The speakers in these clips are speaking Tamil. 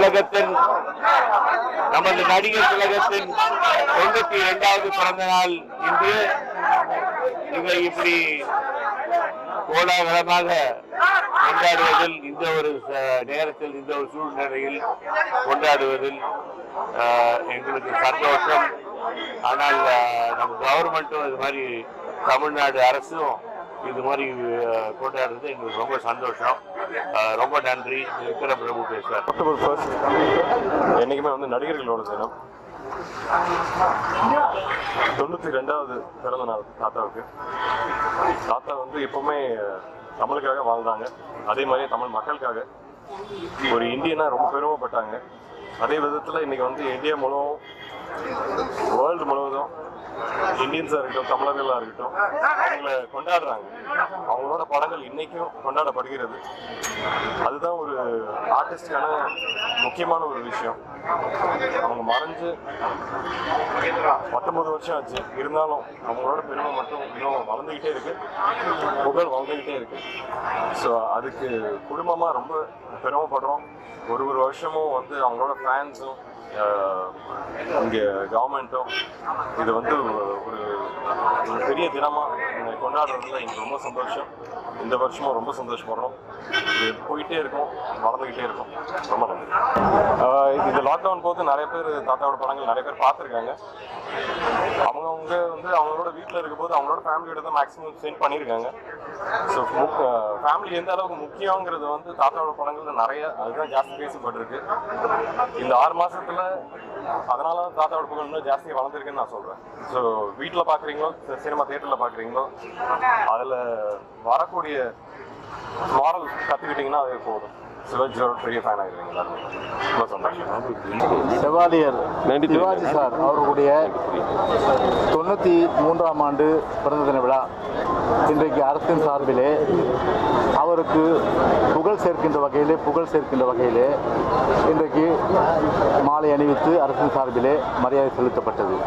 திலகத்தின் நமது நடிகர் திலகத்தின் தொண்ணூத்தி இரண்டாவது பிறந்த நாள் இன்று இவை இப்படி கோலாகலமாக கொண்டாடுவதில் இந்த ஒரு ச- நேரத்தில் இந்த ஒரு சூழ்நிலையில் கொண்டாடுவதில் ஆஹ், எங்களுக்கு சந்தோஷம் ஆனால் ஆஹ், நம்ம கவர்மெண்ட்டும் இது மாதிரி தமிழ்நாடு அரசும் இது மாதிரி ஆஹ், கொண்டாடுறது எங்களுக்கு ரொம்ப சந்தோஷம் ஆஹ், ரொம்ப நன்றி விக்ரம் பிரபு பேசுவார் அக்டோபர் ஃபர்ஸ்ட் என்னைக்குமே வந்து நடிகர்களோட தினம் தொண்ணூத்தி ரெண்டாவது பிறந்த நாள் தாத்தாவுக்கு தாத்தா வந்து எப்பவுமே தமிழுக்காக வாழ்ந்தாங்க அதே மாதிரி தமிழ் மக்களுக்காக ஒரு இந்தியனா ரொம்ப பெருமைப்பட்டாங்க அதே விதத்துல இன்னைக்கு வந்து இந்தியா முழுவதும் வேர்ல்டு முழுவதும் இந்தியன்ஸா இருக்கட்டும் தமிழர்களா இருக்கட்டும் அவங்கள கொண்டாடுறாங்க அவங்களோட படங்கள் இன்னைக்கும் கொண்டாடப்படுகிறது அதுதான் ஒரு ஆர்டிஸ்டுக்கான முக்கியமான ஒரு விஷயம் அவங்க மறைஞ்சு பத்தொன்பது வருஷம் ஆச்சு இருந்தாலும் அவங்களோட பெருமை மட்டும் இன்னும் வளர்ந்துக்கிட்டே இருக்கு புகழ் வளர்ந்துக்கிட்டே இருக்கு ஸோ அதுக்கு குடும்பமா ரொம்ப பெருமைப்படுறோம் ஒரு ஒரு வருஷமும் வந்து அவங்களோட ஃபேன்ஸும் இங்கே கவர்மெண்ட்டும் இது வந்து ஒரு ஒரு பெரிய தினமா இங்க கொண்டாடுறதுல எங்களுக்கு ரொம்ப சந்தோஷம் இந்த வருஷமும் ரொம்ப சந்தோஷப்படுறோம் இது போயிட்டே இருக்கும் வளர்ந்துக்கிட்டே இருக்கும் ரொம்ப நன்றி ஆஹ் இந்த லாக்டவுன் போது நிறைய பேர் தாத்தாவோட படங்கள் நிறைய பேர் பார்த்துருக்காங்க அவங்க அவங்க வந்து அவங்களோட வீட்டில் இருக்கும்போது அவங்களோட ஃபேமிலியோட தான் மேக்ஸிமம் ஸ்பெண்ட் பண்ணியிருக்காங்க ஸோ ஃபேமிலி எந்த அளவுக்கு முக்கியங்கிறது வந்து தாத்தாவோட படங்கள்ல நிறைய அதுதான் ஜாஸ்தி பேசப்பட்டிருக்கு இந்த ஆறு மாசத்துல அதனால தான் தாத்தாவோட புகழ் இன்னும் ஜாஸ்தி வளர்ந்துருக்குன்னு நான் சொல்றேன் ஸோ வீட்டில் பார்க்குறீங்களோ சினிமா தியேட்டரில் பார்க்குறீங்களோ அதில் வரக்கூடிய மாரல் கற்றுக்கிட்டிங்கன்னா அதே போதும் சிவாஜியோட பெரிய ஃபேன் ஆகிடுவீங்க எல்லாருமே ரொம்ப சந்தோஷம் செவாலியர் சிவாஜி சார் அவர்களுடைய தொண்ணூற்றி மூன்றாம் ஆண்டு பிறந்த தின விழா இன்றைக்கு அரசின் சார்பிலே அவருக்கு புகழ் சேர்க்கின்ற வகையிலே புகழ் சேர்க்கின்ற வகையிலே இன்றைக்கு மாலை அணிவித்து அரசின் சார்பிலே மரியாதை செலுத்தப்பட்டது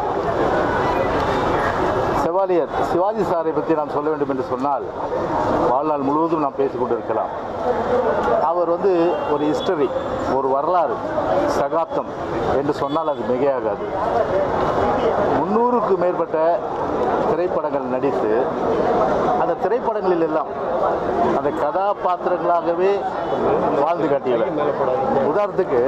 செவாலியர் சிவாஜி சாரை பற்றி நாம் சொல்ல வேண்டும் என்று சொன்னால் வாழ்நாள் முழுவதும் நாம் பேசிக் கொண்டிருக்கலாம் அவர் வந்து ஒரு ஹிஸ்டரி ஒரு வரலாறு சகாப்தம் என்று சொன்னால் அது மிகையாகாது முன்னூறுக்கு மேற்பட்ட திரைப்படங்கள் நடித்து அந்த திரைப்படங்களில் எல்லாம் அந்த கதாபாத்திரங்களாகவே வாழ்ந்து காட்டியவர் உதாரணத்துக்கு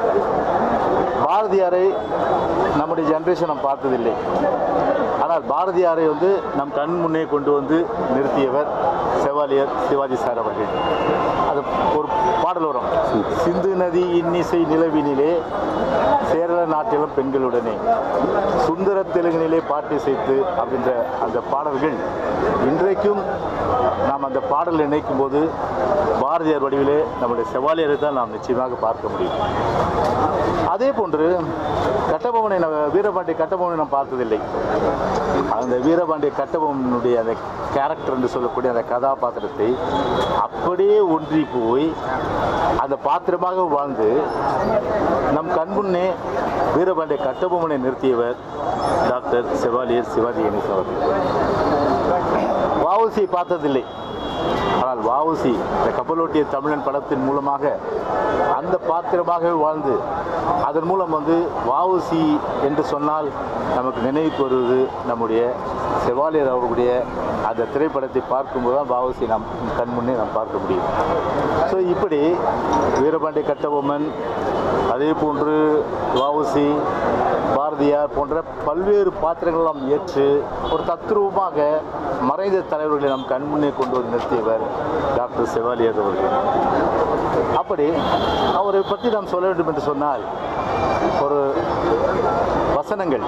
பாரதியாரை நம்முடைய ஜென்ரேஷன் நாம் பார்த்ததில்லை ஆனால் பாரதியாரை வந்து நம் கண் முன்னே கொண்டு வந்து நிறுத்தியவர் செவாலியர் சிவாஜி சார் அவர்கள் அது ஒரு பாடல் வரும் சிந்து நதி இன்னிசை நிலவினிலே சேரள நாட்டிலும் பெண்களுடனே சுந்தர தெலுங்கினிலே பாட்டு சேர்த்து அப்படின்ற அந்த பாடல்கள் இன்றைக்கும் நாம் அந்த பாடல் நினைக்கும் போது பாரதியார் வடிவிலே நம்முடைய செவாலியரை தான் நாம் நிச்சயமாக பார்க்க முடியும் அதே போன்று கட்டபொம்மனை நம்ம வீரபாண்டிய கட்டபொம்மனை நாம் பார்த்ததில்லை அந்த வீரபாண்டிய கட்டபொம்மனுடைய அந்த கேரக்டர் என்று சொல்லக்கூடிய அந்த கதாபாத்திரத்தை அப்படியே ஒன்றி போய் அந்த பாத்திரமாக வாழ்ந்து நம் கண்முன்னே வீரபாண்டிய கட்டபொம்மனை நிறுத்தியவர் டாக்டர் செவாலியர் சிவாஜி கணேசன் அவர்கள் வாவுசியை பார்த்ததில்லை ஆனால் வாவுசி இந்த கப்பலோட்டிய தமிழன் படத்தின் மூலமாக அந்த பாத்திரமாகவே வாழ்ந்து அதன் மூலம் வந்து வாவுசி என்று சொன்னால் நமக்கு நினைவுக்கு வருவது நம்முடைய செவாலியர் அவர்களுடைய அந்த திரைப்படத்தை பார்க்கும்போது தான் வாவுசி நாம் கண் முன்னே நாம் பார்க்க முடியும் ஸோ இப்படி வீரபாண்டிய கட்டபொம்மன் அதே போன்று வாவுசி பாரதியார் போன்ற பல்வேறு பாத்திரங்கள் நாம் ஏற்று ஒரு தத்ரூபமாக மறைந்த தலைவர்களை நம் கண்முன்னே கொண்டு வந்து நிறுத்தியவர் டாக்டர் செவாலியர் அவர்கள் அப்படி அவரை பற்றி நாம் சொல்ல வேண்டும் என்று சொன்னால் ஒரு வசனங்கள்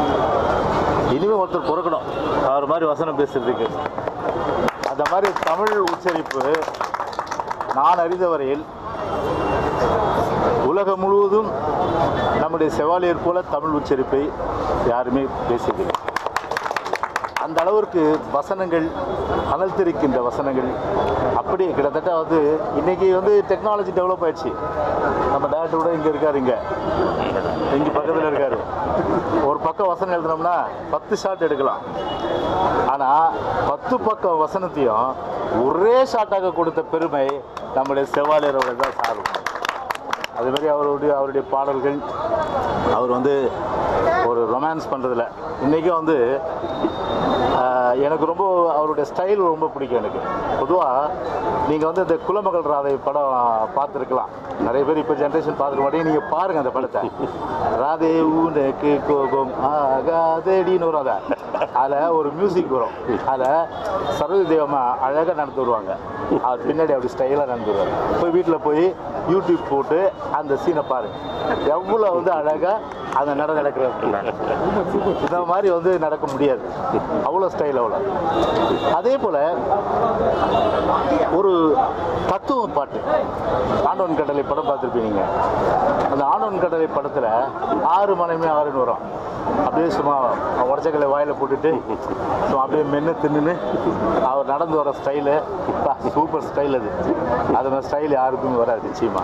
இனிமே ஒருத்தர் பிறக்கணும் அவர் மாதிரி வசனம் பேசுறதுக்கு அந்த மாதிரி தமிழ் உச்சரிப்பு நான் அறிந்தவரையில் உலகம் முழுவதும் நம்முடைய செவாலியர் போல தமிழ் உச்சரிப்பை யாருமே பேசியதில்லை அந்த அளவிற்கு வசனங்கள் அனல் தெரிக்கின்ற வசனங்கள் அப்படியே கிட்டத்தட்ட வந்து இன்னைக்கு வந்து டெக்னாலஜி டெவலப் ஆயிடுச்சு நம்ம டேரக்டர் கூட இங்கே இருக்காரு இங்கே இங்கே பக்கத்தில் இருக்காரு ஒரு பக்கம் வசனம் எழுதுனோம்னா பத்து ஷாட் எடுக்கலாம் ஆனால் பத்து பக்கம் வசனத்தையும் ஒரே ஷாட்டாக கொடுத்த பெருமை நம்முடைய செவாலியரோட தான் சாரும் அது மாதிரி அவருடைய அவருடைய பாடல்கள் அவர் வந்து ஒரு ரொமான்ஸ் பண்ணுறதுல இன்றைக்கும் வந்து ஆஹ், எனக்கு ரொம்ப அவருடைய ஸ்டைல் ரொம்ப பிடிக்கும் எனக்கு பொதுவாக நீங்கள் வந்து இந்த குலமகள் ராதை படம் பார்த்துருக்கலாம் நிறைய பேர் இப்போ ஜென்ரேஷன் பார்த்துருக்க மாட்டீங்க நீங்கள் பாருங்கள் அந்த படத்தை ராதே உனக்கு கோபம் ஆகாதேடின்னு வரும் அதை அதில் ஒரு மியூசிக் வரும் அதில் சரஸ்வதி தேவமா அழகாக நடந்து வருவாங்க அவர் பின்னாடி அப்படி ஸ்டைலாக நடந்து வருவாங்க போய் வீட்டில் போய் யூடியூப் போட்டு அந்த சீனை பாருங்க எவ்வளோ வந்து அழகாக அந்த நட நடக்கிறது இந்த மாதிரி வந்து நடக்க முடியாது அவ்வளோ ஸ்டைல் அவ்வளோ அதே போல் ஒரு தத்துவ பாட்டு ஆண்டவன் கடலை படம் பார்த்துருப்பீங்க அந்த ஆண்டவன் கடலை படத்தில் ஆறு மனைமே ஆறுன்னு வரும் அப்படியே சும்மா உடச்சக்கலை வாயில் போட்டுட்டு சும்மா அப்படியே மென்று தின்னுன்னு அவர் நடந்து வர ஸ்டைலு சூப்பர் ஸ்டைல் அது அது மாதிரி ஸ்டைல் யாருக்குமே வராது நிச்சயமா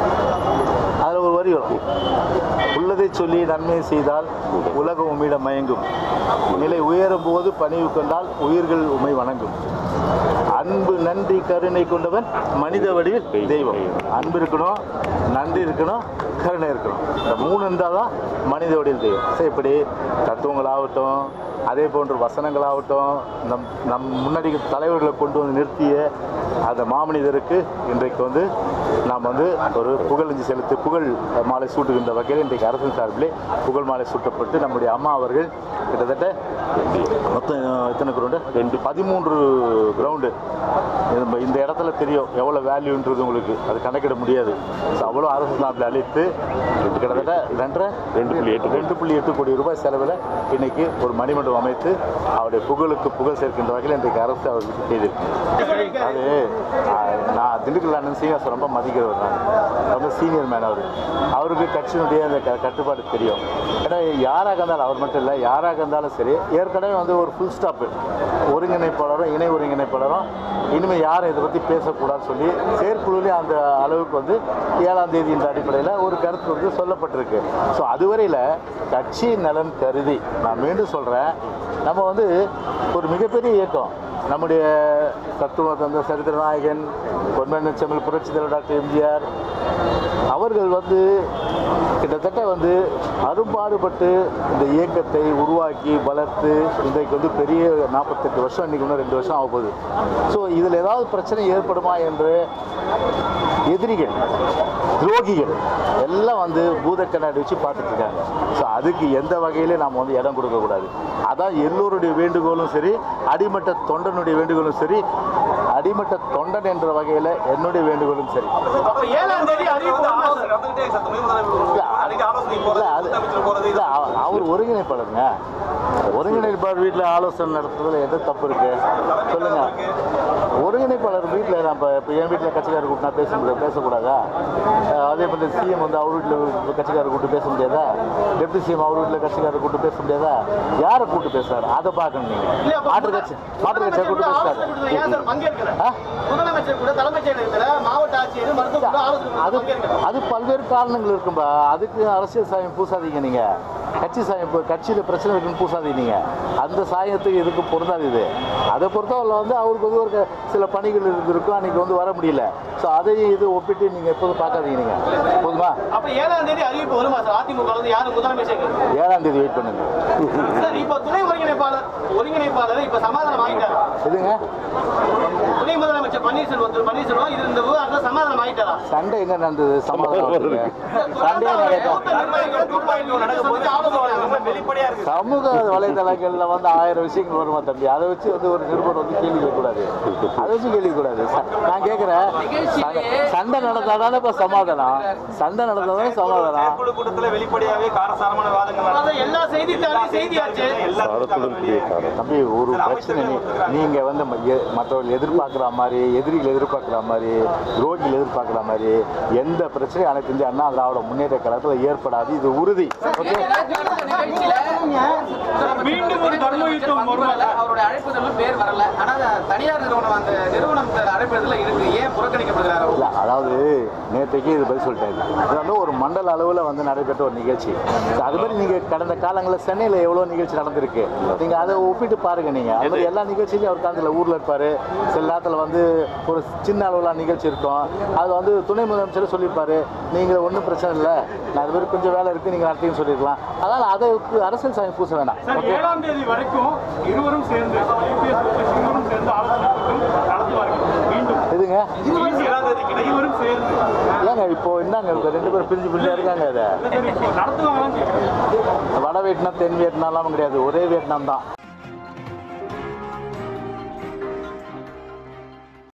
அதில் ஒரு வரி வரும் உள்ளதை சொல்லி நன்மை செய்தால் உலகம் உம்மிடம் மயங்கும் நிலை உயரும் போது பணிவு கொண்டால் உயிர்கள் உமை வணங்கும் அன்பு நன்றி கருணை கொண்டவன் மனித வடிவில் தெய்வம் அன்பு இருக்கணும் நன்றி இருக்கணும் கருணை இருக்கணும் இந்த மூணு இருந்தால் தான் மனித வடிவில் தெய்வம் சரி இப்படி தத்துவங்களாகட்டும் அதே போன்று வசனங்களாகட்டும் நம் நம் முன்னாடி தலைவர்களை கொண்டு வந்து நிறுத்திய அந்த மாமனிதருக்கு இன்றைக்கு வந்து நாம் வந்து ஒரு புகழஞ்சு செலுத்தி புகழ் மாலை சூட்டுகின்ற வகையில் இன்றைக்கு அரசின் சார்பிலே புகழ் மாலை சூட்டப்பட்டு நம்முடைய அம்மா அவர்கள் கிட்டத்தட்ட மொத்தம் எத்தனை கிரவுண்டு ரெண்டு பதிமூன்று கிரவுண்டு இந்த இடத்துல தெரியும் எவ்வளோ வேல்யூன்றது உங்களுக்கு அது கணக்கிட முடியாது ஸோ அவ்வளோ அரசு சார்பில் அளித்து கிட்டத்தட்ட ரெண்டரை ரெண்டு புள்ளி எட்டு ரெண்டு புள்ளி எட்டு கோடி ரூபாய் செலவில் இன்னைக்கு ஒரு மணிமண்டபம் அமைத்து அவருடைய புகழுக்கு புகழ் சேர்க்கின்ற வகையில் இன்றைக்கு அரசு அவருக்கு செய்திருக்கு அது ஆஹ், நான் திண்டுக்கல் அண்ணன் சீனிவாசன் ரொம்ப மதிக்கிறவர் நான் ரொம்ப சீனியர் மேன் அவர் அவருக்கு கட்சியினுடைய அந்த க- கட்டுப்பாடு தெரியும் ஏன்னா யாராக இருந்தாலும் அவர் மட்டும் இல்லை யாராக இருந்தாலும் சரி ஏற்கனவே வந்து ஒரு ஃபுல் ஸ்டாப்பு ஒருங்கிணைப்பாளரும் இணை ஒருங்கிணைப்பாளரும் இனிமேல் யாரும் இதை பற்றி பேசக்கூடாதுன்னு சொல்லி செயற்குழுலே அந்த அளவுக்கு வந்து ஏழாம் தேதி இந்த அடிப்படையில் ஒரு கருத்து வந்து சொல்லப்பட்டிருக்கு ஸோ அதுவரையில் கட்சி நலன் கருதி நான் மீண்டும் சொல்கிறேன் நம்ம வந்து ஒரு மிகப்பெரிய இயக்கம் நம்முடைய தத்துவ தந்த சரித்திர நாயகன் பொன்மன செம்மல் புரட்சி தலைவர் டாக்டர் எம்ஜிஆர் அவர்கள் வந்து கிட்டத்தட்ட வந்து அரும்பாடுபட்டு இந்த இயக்கத்தை உருவாக்கி வளர்த்து இன்றைக்கு வந்து பெரிய நாற்பத்தெட்டு வருஷம் இன்னைக்கு இன்னும் ரெண்டு வருஷம் ஆக போகுது ஸோ இதில் ஏதாவது பிரச்சனை ஏற்படுமா என்று எதிரிகள் துரோகிகள் எல்லாம் வந்து பூத கண்ணாடி வச்சு பார்த்துட்டு இருக்காங்க ஸோ அதுக்கு எந்த வகையிலையும் நாம் வந்து இடம் கொடுக்கக்கூடாது அதான் எல்லோருடைய வேண்டுகோளும் சரி அடிமட்ட தொண்டனுடைய வேண்டுகோளும் சரி அடிமட்ட தொண்டன் என்ற வகையில் என்னுடைய வேண்டுகோளும் சரி அப்ப ஏழாம் தேதி அறிவிப்பு வருமா சார்? இல்ல, அது இல்ல, அவ- அவர் ஒருங்கிணைப்பாளருங்க ஒருங்கிணைப்பாளர் வீட்டில் ஆலோசனை நடத்துறதுல எது தப்பு இருக்கு சொல்லுங்க ஒருங்கிணைப்பாளர் வீட்டில் நம்ம இப்போ என் வீட்டில் கட்சிக்காரர் கூப்பிட்டா பேச முடியாது பேசக்கூடாதா அஹ் அதே மாதிரி சிஎம் வந்து அவர் வீட்டில் கட்சிக்காரர் கூப்பிட்டு பேச முடியாதா டெப்டி சிஎம் அவர் வீட்டில் கட்சிக்காரர் கூப்பிட்டு பேச முடியாதா யாரை கூப்பிட்டு பேசுறாரு அதை பார்க்கணும் இல்ல, நீங்கள் அப்ப மாற்று கட்சி மாற்று கட்சியை முதலமைச்சர் கூட கூப்பிட்டு ஆலோசனை கூட்டத்துல ஏன் சார் பேசுறாரு பங்கேற்கல? ஆ? முதலமைச்சர் கூட தலைமைச் செயலகத்துல மாவட்ட ஆட்சியர் மருத்துவ கூட ஆலோசனை அது கூட்டத்துல பங்கேற்கல. அது பல்வேறு காரணங்கள் இருக்கும்பா அதுக்கு அரசியல் சாயம் பூசாதீங்க நீங்க கட்சி சாயம் இப்போ கட்சியில் பிரச்சனை இருக்குன்னு பூசாதீங்க நீங்க அந்த சாயத்துக்கு இதுக்கு பொருந்தாது இது அதை பொறுத்தவரை வந்து அவருக்கு வந்து ஒரு க- சில பணிகள் இருந்திருக்கும் அன்னைக்கு வந்து வர முடியல ஸோ அதையும் இது ஒப்பிட்டு நீங்க எப்போதும் பார்க்காதீங்க நீங்க போதுமா அப்ப ஏழாம் தேதி அறிவிப்பு வருமா சார் அதிமுக வந்து யாரு முதலமைச்சர் ஏழாம் தேதி வெயிட் பண்ணுங்க சார் இப்ப துணை ஒருங்கிணைப்பாளர் ஒருங்கிணைப்பாளர் இப்ப சமாதானம் ஆகிட்டாரு இதுங்க துணை முதலமைச்சர் பன்னீர்செல்வம் திரு பன்னீர்செல்வம் இது இந்த விவகாரத்துல சமாதானம் ஆகிட்டாரா சண்டை எங்க நடந்தது சமாதானம் ஆகுதுங்க. சண்டையே நடக்கும் வெளிப்படையா இருக்கு சமூக வலைதளங்கள்ல வந்து ஆயிரம் விஷயங்கள் வருமா தம்பி அதை வச்சு வந்து ஒரு நிருபர் வந்து கேள்வி கேட்கக்கூடாது அதை வச்சு கேள்வி கூடாது நான் கேட்குறேன் சண்டை நடந்தாதானே இப்போ சமாதானம் சண்டை நடந்தாதானே சமாதானம் செயற்குழு கூட்டத்துல வெளிப்படையாவே காரசாரமான வாதங்கள் அதாவது எல்லா செய்தித்தாளையும் செய்தியாச்சு தம்பி ஒரு பிரச்சனை நீ- நீங்க வந்து ம- எ- மற்றவர்கள் எதிர்பார்க்குற மாதிரி எதிரிகள் எதிர்பார்க்குற மாதிரி துரோகிகள் எதிர்பார்க்குற மாதிரி எந்த பிரச்சனையும் அனைத்து இந்திய அண்ணா திராவிட முன்னேற்ற கழகத்தில் ஏற்படாது இது உறுதி ஓகே மீண்டும் ஒரு தர்ம யுத்தம் வருவாங்க அவருடைய அழைப்புதல் பேர் வரல ஆனா தனியார் நிறுவனம் அந்த நிறுவனம் அழைப்புதல் இருக்கு ஏன் புறக்கணிக்கப்படுகிறார் அவர்? இல்லை அதாவது நேற்றைக்கு இது பதில் சொல்லிட்டாரு இது வந்து ஒரு மண்டல அளவில் வந்து நடைபெற்ற ஒரு நிகழ்ச்சி அது மாதிரி நீங்கள் கடந்த காலங்களில் சென்னையில் எவ்வளோ நிகழ்ச்சி நடந்திருக்கு நீங்கள் அதை ஒப்பிட்டு பாருங்கள் நீங்கள் அது மாதிரி எல்லா நிகழ்ச்சியிலையும் அவர் காலத்தில் ஊரில் இருப்பார் சில நேரத்தில் வந்து ஒரு சின்ன அளவில் நிகழ்ச்சி இருக்கும் அதில் வந்து துணை முதலமைச்சர் சொல்லியிருப்பாரு நீங்கள் ஒன்றும் பிரச்சனை இல்லை நான் அது மாதிரி கொஞ்சம் வேலை இருக்குது நீங்கள் நடத்தின்னு சொல்லியிருக்கலாம் அதனால் அதை அரசியல் சாமி பூச வேணாம் சார் ஓகே ஏழாம் தேதி வரைக்கும் இருவரும் சேர்ந்து UPS ஓபிஎஸ் இருவரும் சேர்ந்து ஆலோசனை கூட்டம் நடத்துவார்கள் மீண்டும் இதுங்க ஏழாம் தேதிக்கு இருவரும் சேர்ந்து ஏங்க இப்போ என்னங்க இப்போ ரெண்டு பேரும் பிரிஞ்சு பிரிஞ்சு இருக்காங்க அதை இல்ல சார் இப்போ நடத்துவாங்களான்னு கேட்குறேன் வட வியட்நாம் தென் வியட்நாம்லாம் கிடையாது ஒரே வியட்நாம் தான்